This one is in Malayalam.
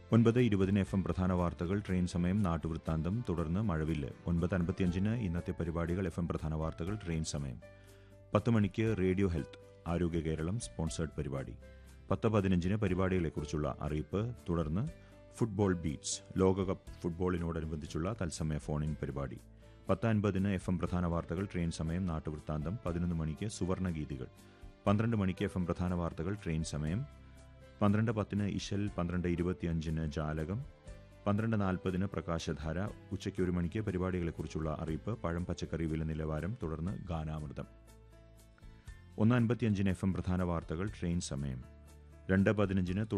ഒൻപത് ഇരുപതിന് എഫ് എം പ്രധാന വാർത്തകൾ ട്രെയിൻ സമയം നാട്ടുവൃത്താന്തം തുടർന്ന് മഴവില്ല് ഒൻപത് അൻപത്തിയഞ്ചിന് ഇന്നത്തെ പരിപാടികൾ എഫ് എം പ്രധാന വാർത്തകൾ ട്രെയിൻ സമയം പത്ത് മണിക്ക് റേഡിയോ ഹെൽത്ത് ആരോഗ്യ കേരളം സ്പോൺസേഡ് പരിപാടി പത്ത് പതിനഞ്ചിന് പരിപാടികളെക്കുറിച്ചുള്ള അറിയിപ്പ് തുടർന്ന് ഫുട്ബോൾ ബീറ്റ്സ് ലോകകപ്പ് ഫുട്ബോളിനോടനുബന്ധിച്ചുള്ള തത്സമയ ഫോൺ ഇൻ പരിപാടി പത്ത് അൻപതിന് എഫ് എം പ്രധാന വാർത്തകൾ ട്രെയിൻ സമയം നാട്ടുവൃത്താന്തം പതിനൊന്ന് മണിക്ക് സുവർണ ഗീതികൾ പന്ത്രണ്ട് മണിക്ക് എഫ് എം പ്രധാന വാർത്തകൾ ട്രെയിൻ സമയം പന്ത്രണ്ട് പത്തിന് ഇശൽ പന്ത്രണ്ട് ഇരുപത്തിയഞ്ചിന് ജാലകം പന്ത്രണ്ട് നാൽപ്പതിന് പ്രകാശധാര ഉച്ചയ്ക്ക് ഒരു മണിക്ക് പരിപാടികളെക്കുറിച്ചുള്ള അറിയിപ്പ് പഴം പച്ചക്കറി വില നിലവാരം തുടർന്ന് ഗാനാമൃതം ഒന്ന് അൻപത്തിയഞ്ചിന് എഫ് എം പ്രധാന വാർത്തകൾ ട്രെയിൻ സമയം രണ്ട് പതിനഞ്ചിന്